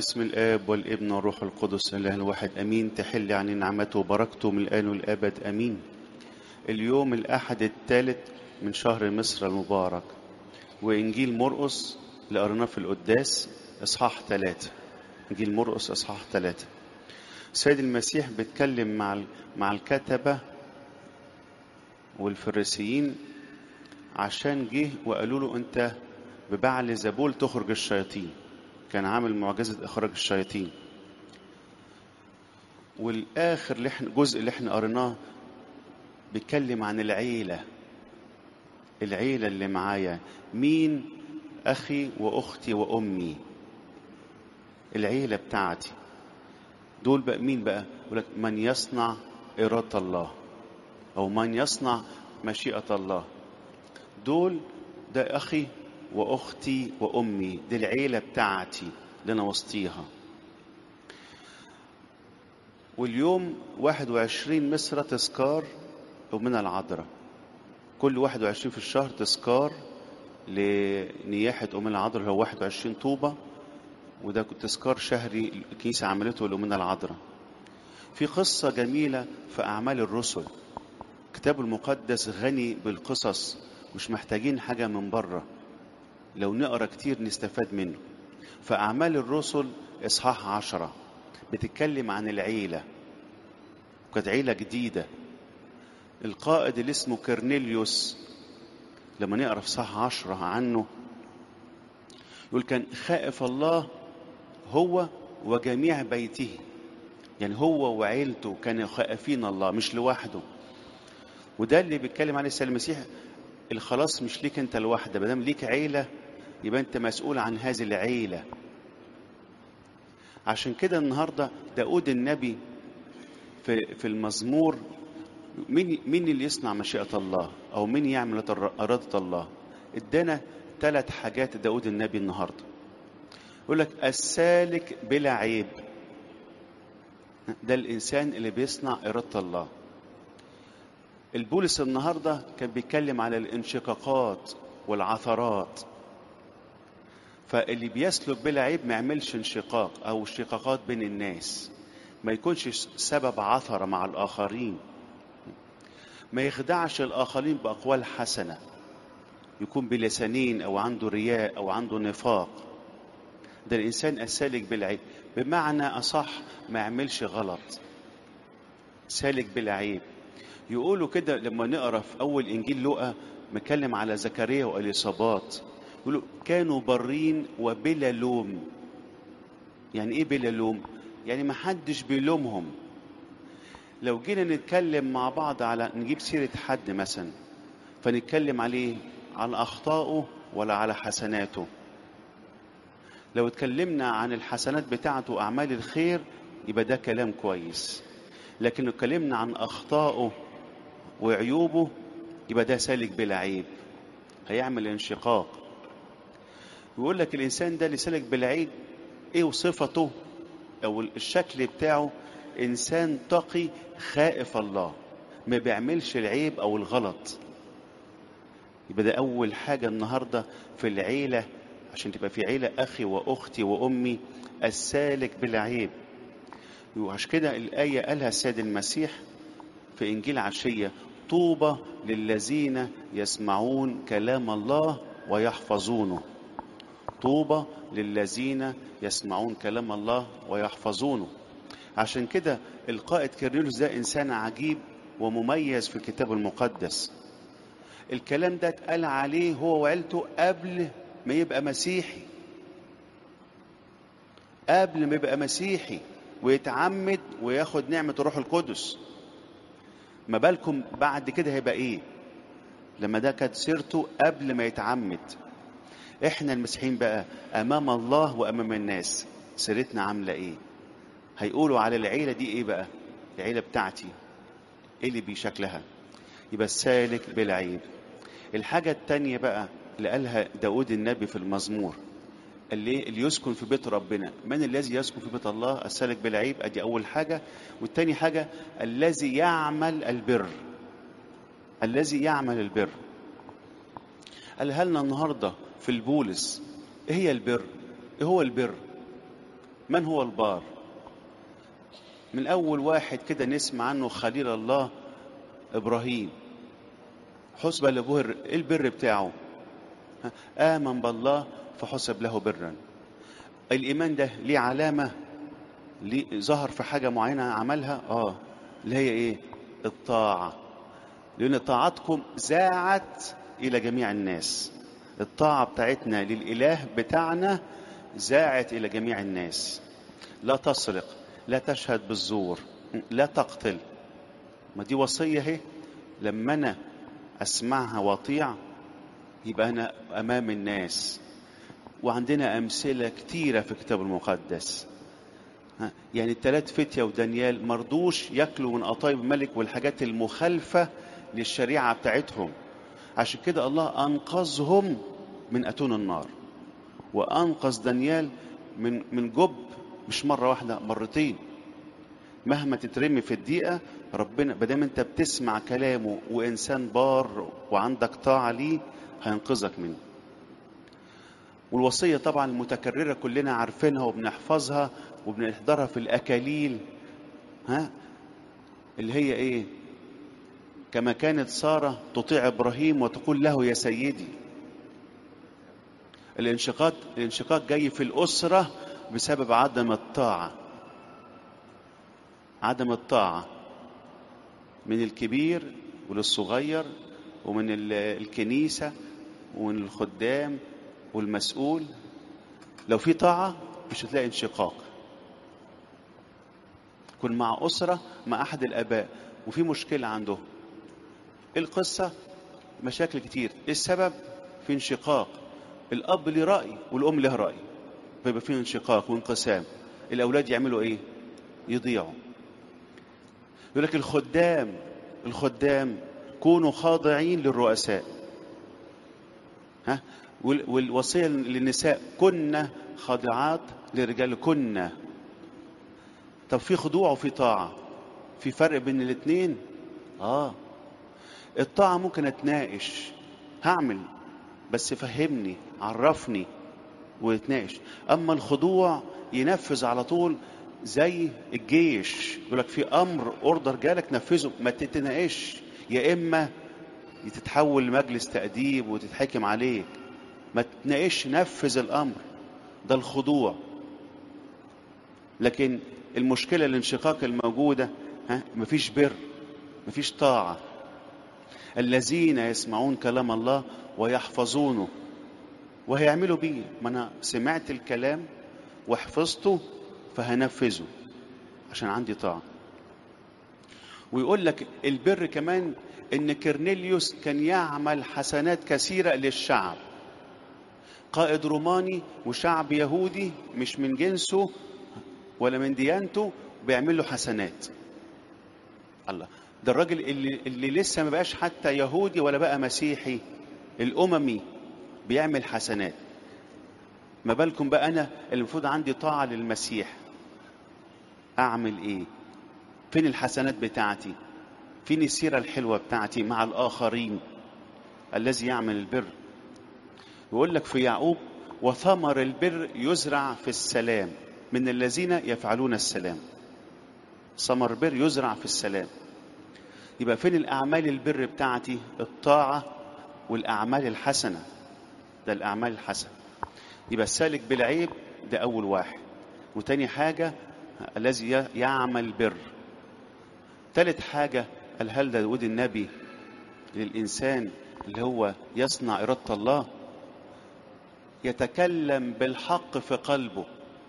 باسم الآب والابن والروح القدس الله الواحد أمين تحل عن نعمته وبركته من الآن والأبد أمين اليوم الأحد الثالث من شهر مصر المبارك وإنجيل مرقس اللي قريناه في القداس إصحاح ثلاثة إنجيل مرقس إصحاح ثلاثة السيد المسيح بيتكلم مع ال- مع الكتبة والفريسيين عشان جه وقالوا له أنت ببعل زبول تخرج الشياطين كان عامل معجزة إخراج الشياطين والآخر اللي احنا الجزء اللي احنا قريناه بيتكلم عن العيلة العيلة اللي معايا مين أخي وأختي وأمي العيلة بتاعتي دول بقى مين بقى يقول لك من يصنع إرادة الله أو من يصنع مشيئة الله دول ده أخي وأختي وأمي دي العيلة بتاعتي اللي أنا وسطيها واليوم 21 مصر تذكار من العذراء كل 21 في الشهر تذكار لنياحة أم العذراء هو 21 طوبة وده تذكار شهري الكنيسة عملته لأمنا العذراء في قصة جميلة في أعمال الرسل الكتاب المقدس غني بالقصص مش محتاجين حاجة من بره لو نقرا كتير نستفاد منه فأعمال الرسل إصحاح عشرة بتتكلم عن العيلة كانت عيلة جديدة القائد اللي اسمه كرنيليوس لما نقرا في صح عشرة عنه يقول كان خائف الله هو وجميع بيته يعني هو وعيلته كانوا خائفين الله مش لوحده وده اللي بيتكلم عليه السيد المسيح الخلاص مش ليك انت لوحدك ما دام ليك عيله يبقى انت مسؤول عن هذه العيله عشان كده النهارده داود النبي في في المزمور مين مين اللي يصنع مشيئه الله او مين يعمل اراده الله ادانا ثلاث حاجات داود النبي النهارده يقول لك السالك بلا عيب ده الانسان اللي بيصنع اراده الله البولس النهارده كان بيتكلم على الانشقاقات والعثرات فاللي بيسلك بلا عيب ما يعملش انشقاق او انشقاقات بين الناس ما يكونش سبب عثره مع الاخرين ما يخدعش الاخرين باقوال حسنه يكون بلسانين او عنده رياء او عنده نفاق ده الانسان السالك بالعيب بمعنى اصح ما يعملش غلط سالك بالعيب يقولوا كده لما نقرا في اول انجيل لوقا متكلم على زكريا واليصابات يقولوا كانوا برين وبلا لوم يعني ايه بلا لوم يعني ما حدش بيلومهم لو جينا نتكلم مع بعض على نجيب سيرة حد مثلا فنتكلم عليه على أخطائه ولا على حسناته لو اتكلمنا عن الحسنات بتاعته وأعمال الخير يبقى ده كلام كويس لكن لو اتكلمنا عن أخطائه وعيوبه يبقى ده سالك بلا عيب هيعمل انشقاق يقول لك الانسان ده اللي سالك بلا عيب ايه وصفته او الشكل بتاعه انسان تقي خائف الله ما بيعملش العيب او الغلط يبقى ده اول حاجه النهارده في العيله عشان تبقى في عيله اخي واختي وامي السالك بلا عيب وعشان كده الايه قالها السيد المسيح في انجيل عشيه طوبى للذين يسمعون كلام الله ويحفظونه طوبى للذين يسمعون كلام الله ويحفظونه عشان كده القائد كيرلس ده انسان عجيب ومميز في الكتاب المقدس الكلام ده اتقال عليه هو وعيلته قبل ما يبقى مسيحي قبل ما يبقى مسيحي ويتعمد وياخد نعمة الروح القدس ما بالكم بعد كده هيبقى ايه لما ده كانت سيرته قبل ما يتعمد احنا المسيحيين بقى امام الله وامام الناس سيرتنا عامله ايه هيقولوا على العيله دي ايه بقى العيله بتاعتي ايه اللي بشكلها يبقى السالك بالعيب الحاجه التانية بقى اللي قالها داود النبي في المزمور اللي, اللي يسكن في بيت ربنا من الذي يسكن في بيت الله السالك بالعيب ادي اول حاجه والتاني حاجه الذي يعمل البر الذي يعمل البر قالها لنا النهارده في البولس ايه هي البر ايه هو البر من هو البار من اول واحد كده نسمع عنه خليل الله ابراهيم حسب لابوه ايه البر بتاعه امن بالله فحسب له برا الايمان ده ليه علامه ليه ظهر في حاجه معينه عملها اه اللي هي ايه الطاعه لان طاعتكم زاعت الى جميع الناس الطاعه بتاعتنا للاله بتاعنا زاعت الى جميع الناس لا تسرق لا تشهد بالزور لا تقتل ما دي وصيه اهي لما انا اسمعها واطيع يبقى انا امام الناس وعندنا امثله كتيره في الكتاب المقدس يعني الثلاث فتية ودانيال مرضوش ياكلوا من قطايب الملك والحاجات المخالفة للشريعة بتاعتهم عشان كده الله أنقذهم من أتون النار وأنقذ دانيال من من جب مش مرة واحدة مرتين مهما تترمي في الدقيقة ربنا بدام انت بتسمع كلامه وإنسان بار وعندك طاعة ليه هينقذك منه والوصية طبعا المتكررة كلنا عارفينها وبنحفظها وبنحضرها في الأكاليل ها اللي هي إيه كما كانت سارة تطيع إبراهيم وتقول له يا سيدي الانشقاق الانشقاق جاي في الأسرة بسبب عدم الطاعة عدم الطاعة من الكبير وللصغير ومن الكنيسة ومن الخدام والمسؤول لو في طاعة مش هتلاقي انشقاق كن مع أسرة مع أحد الآباء وفي مشكلة عنده القصة مشاكل كتير السبب في انشقاق الأب له رأي والأم له رأي فيبقى في انشقاق وانقسام الأولاد يعملوا إيه؟ يضيعوا يقول لك الخدام الخدام كونوا خاضعين للرؤساء ها والوصية للنساء كنا خاضعات للرجال كنا طب في خضوع وفي طاعة في فرق بين الاثنين اه الطاعة ممكن اتناقش هعمل بس فهمني عرفني ويتناقش اما الخضوع ينفذ على طول زي الجيش يقول لك في امر اوردر جالك نفذه ما تتناقش يا اما تتحول لمجلس تأديب وتتحكم عليك ما تتناقش نفذ الامر ده الخضوع لكن المشكله الانشقاق الموجوده ها مفيش بر مفيش طاعه الذين يسمعون كلام الله ويحفظونه وهيعملوا بيه ما انا سمعت الكلام وحفظته فهنفذه عشان عندي طاعه ويقول لك البر كمان ان كرنيليوس كان يعمل حسنات كثيره للشعب قائد روماني وشعب يهودي مش من جنسه ولا من ديانته بيعمل له حسنات الله ده الراجل اللي, اللي لسه ما بقاش حتى يهودي ولا بقى مسيحي الاممي بيعمل حسنات ما بالكم بقى انا اللي المفروض عندي طاعه للمسيح اعمل ايه فين الحسنات بتاعتي فين السيره الحلوه بتاعتي مع الاخرين الذي يعمل البر يقول لك في يعقوب وثمر البر يزرع في السلام من الذين يفعلون السلام ثمر البر يزرع في السلام يبقى فين الأعمال البر بتاعتي الطاعة والأعمال الحسنة ده الأعمال الحسنة يبقى السالك بالعيب ده أول واحد وتاني حاجة الذي يعمل بر تالت حاجة قال هل داود النبي للإنسان اللي هو يصنع إرادة الله يتكلم بالحق في قلبه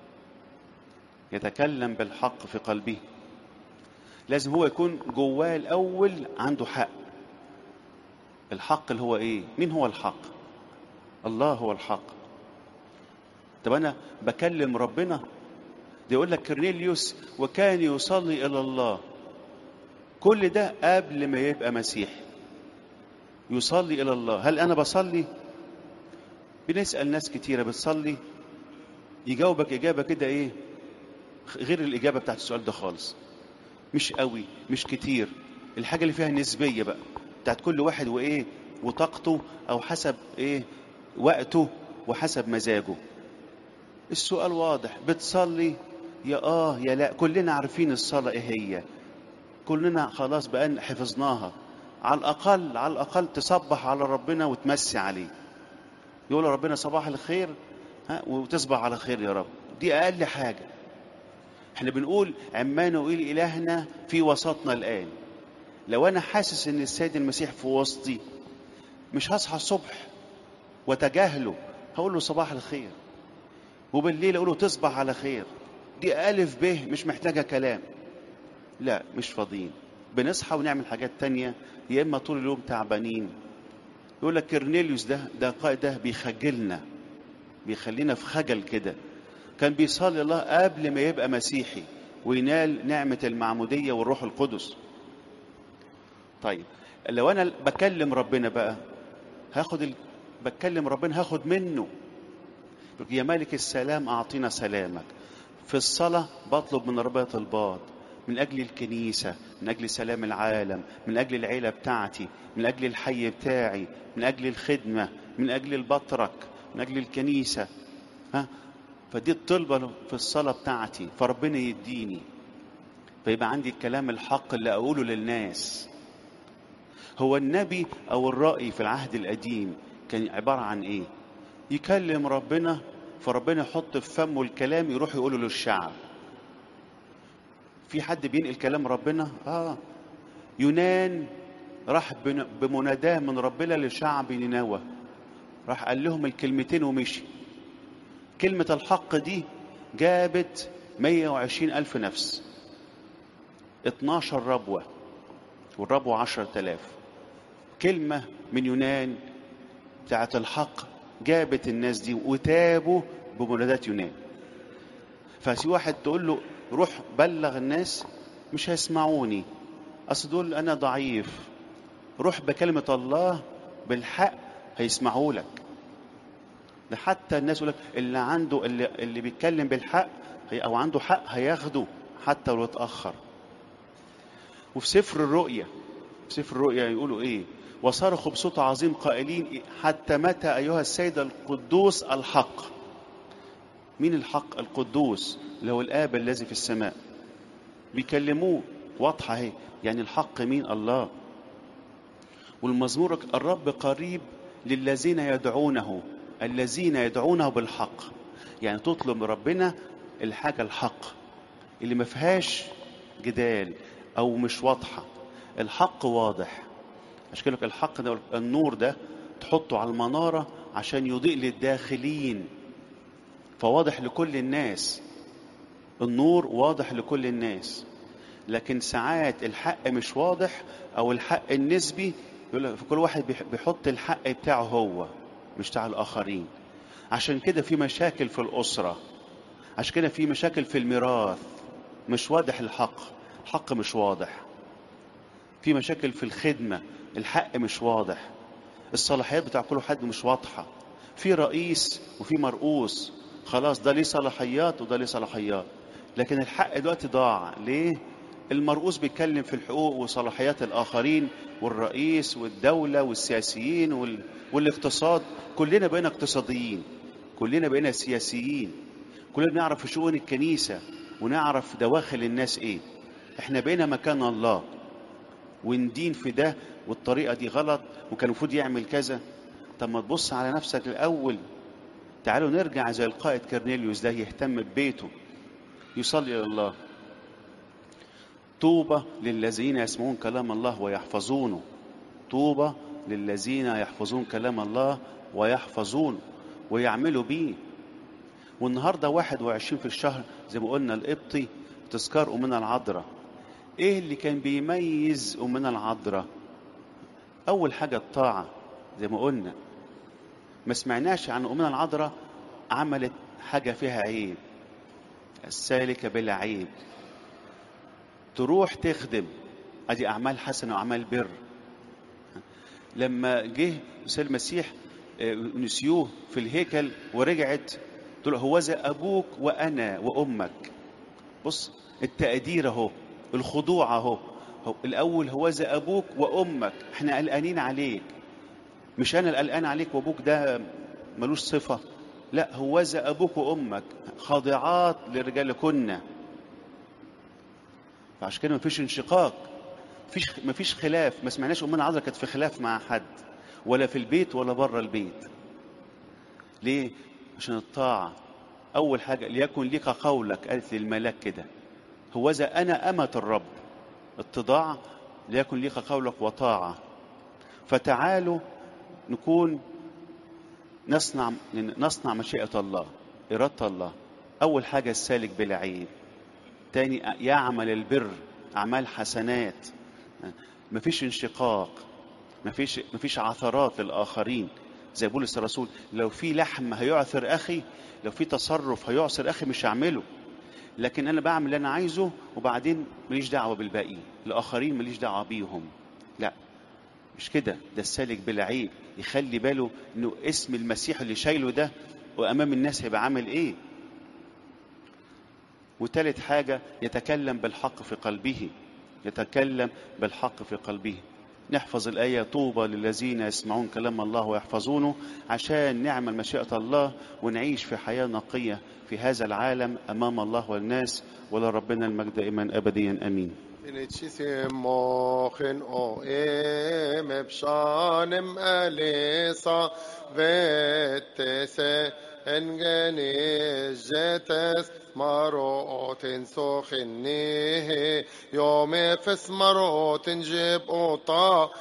يتكلم بالحق في قلبه لازم هو يكون جواه الأول عنده حق الحق اللي هو إيه مين هو الحق الله هو الحق طب أنا بكلم ربنا ده يقول لك كرنيليوس وكان يصلي إلى الله كل ده قبل ما يبقى مسيح يصلي إلى الله هل أنا بصلي بنسأل ناس كتيرة بتصلي يجاوبك إجابة كده إيه غير الإجابة بتاعت السؤال ده خالص مش قوي مش كتير الحاجة اللي فيها نسبية بقى بتاعت كل واحد وإيه وطاقته أو حسب إيه وقته وحسب مزاجه السؤال واضح بتصلي يا اه يا لا كلنا عارفين الصلاة ايه هي كلنا خلاص بقى حفظناها على الأقل على الأقل تصبح على ربنا وتمسي عليه يقول ربنا صباح الخير ها وتصبح على خير يا رب دي أقل حاجة احنا بنقول عمانوئيل إلهنا في وسطنا الآن لو أنا حاسس إن السيد المسيح في وسطي مش هصحى الصبح وتجاهله هقول له صباح الخير وبالليل اقول له تصبح على خير دي ألف به مش محتاجة كلام لا مش فاضيين بنصحى ونعمل حاجات تانية يا إما طول اليوم تعبانين يقول لك كرنيليوس ده ده قائد ده بيخجلنا بيخلينا في خجل كده كان بيصلي الله قبل ما يبقى مسيحي وينال نعمة المعمودية والروح القدس طيب لو أنا بكلم ربنا بقى هاخد ال... بتكلم ربنا هاخد منه يا مالك السلام أعطينا سلامك في الصلاة بطلب من ربنا طلبات من أجل الكنيسة من أجل سلام العالم من أجل العيلة بتاعتي من أجل الحي بتاعي من أجل الخدمة من أجل البطرك من أجل الكنيسة ها فدي الطلبة في الصلاة بتاعتي فربنا يديني فيبقى عندي الكلام الحق اللي أقوله للناس هو النبي أو الرأي في العهد القديم كان عبارة عن إيه يكلم ربنا فربنا يحط في فمه الكلام يروح يقوله للشعب في حد بينقل كلام ربنا اه يونان راح بمناداه من ربنا لشعب نينوى راح قال لهم الكلمتين ومشي كلمة الحق دي جابت 120 ألف نفس 12 ربوة والربوة 10000 كلمة من يونان بتاعت الحق جابت الناس دي وتابوا بمنادات يونان ففي واحد تقول له روح بلغ الناس مش هيسمعوني اصل دول انا ضعيف روح بكلمة الله بالحق هيسمعوا لك ده حتى الناس يقول لك اللي عنده اللي, اللي بيتكلم بالحق او عنده حق هياخده حتى لو اتاخر وفي سفر الرؤيا في سفر الرؤيا يقولوا ايه وصرخوا بصوت عظيم قائلين حتى متى ايها السيد القدوس الحق مين الحق القدوس اللي هو الاب الذي في السماء بيكلموه واضحه اهي يعني الحق مين الله والمزمور الرب قريب للذين يدعونه الذين يدعونه بالحق يعني تطلب ربنا الحاجه الحق اللي ما فيهاش جدال او مش واضحه الحق واضح عشان كده الحق ده النور ده تحطه على المناره عشان يضيء للداخلين فواضح لكل الناس النور واضح لكل الناس لكن ساعات الحق مش واضح او الحق النسبي يقول كل واحد بيحط الحق بتاعه هو مش بتاع الاخرين عشان كده في مشاكل في الاسره عشان كده في مشاكل في الميراث مش واضح الحق الحق مش واضح في مشاكل في الخدمه الحق مش واضح الصلاحيات بتاع كل حد مش واضحه في رئيس وفي مرؤوس خلاص ده ليه صلاحيات وده ليه صلاحيات لكن الحق دلوقتي ضاع ليه المرؤوس بيتكلم في الحقوق وصلاحيات الاخرين والرئيس والدوله والسياسيين وال... والاقتصاد كلنا بقينا اقتصاديين كلنا بقينا سياسيين كلنا بنعرف في شؤون الكنيسه ونعرف دواخل الناس ايه احنا بقينا مكان الله وندين في ده والطريقه دي غلط وكان المفروض يعمل كذا طب ما تبص على نفسك الاول تعالوا نرجع زي القائد كرنيليوس ده يهتم ببيته يصلي الى الله طوبى للذين يسمعون كلام الله ويحفظونه طوبى للذين يحفظون كلام الله ويحفظونه ويعملوا بيه والنهارده 21 في الشهر زي ما قلنا القبطي تذكار أمنا العذراء ايه اللي كان بيميز أمنا العذراء اول حاجه الطاعه زي ما قلنا ما سمعناش عن أمنا العذراء عملت حاجه فيها عيب السالكه بلا عيب تروح تخدم ادي اعمال حسنه واعمال بر لما جه سيد المسيح نسيوه في الهيكل ورجعت تقول هو ذا ابوك وانا وامك بص التقدير اهو الخضوع اهو الاول هو ذا ابوك وامك احنا قلقانين عليك مش انا القلقان عليك وابوك ده ملوش صفه لا هو ذا ابوك وامك خاضعات لرجالكن فعشان كده مفيش انشقاق مفيش مفيش خلاف ما سمعناش امنا عذرا كانت في خلاف مع حد ولا في البيت ولا بره البيت ليه عشان الطاعه اول حاجه ليكن لك قولك قالت للملاك كده هوذا انا امه الرب اتضاع ليكن لك قولك وطاعه فتعالوا نكون نصنع نصنع مشيئه الله اراده الله اول حاجه السالك بلا عيب تاني يعمل البر اعمال حسنات مفيش انشقاق مفيش مفيش عثرات للاخرين زي بولس الرسول لو في لحم هيعثر اخي لو في تصرف هيعثر اخي مش هعمله لكن انا بعمل اللي انا عايزه وبعدين ماليش دعوه بالباقي الاخرين ماليش دعوه بيهم لا مش كده ده السالك بلا عيب يخلي باله انه اسم المسيح اللي شايله ده وامام الناس هيبقى عامل ايه وتالت حاجه يتكلم بالحق في قلبه يتكلم بالحق في قلبه نحفظ الآية طوبى للذين يسمعون كلام الله ويحفظونه عشان نعمل مشيئة الله ونعيش في حياة نقية في هذا العالم أمام الله والناس ولربنا المجد دائما أبديا أمين Initchisim mochen o em ebshanem alisa vetese engenejetes marotin sochinnihi yom efes marotin jib ota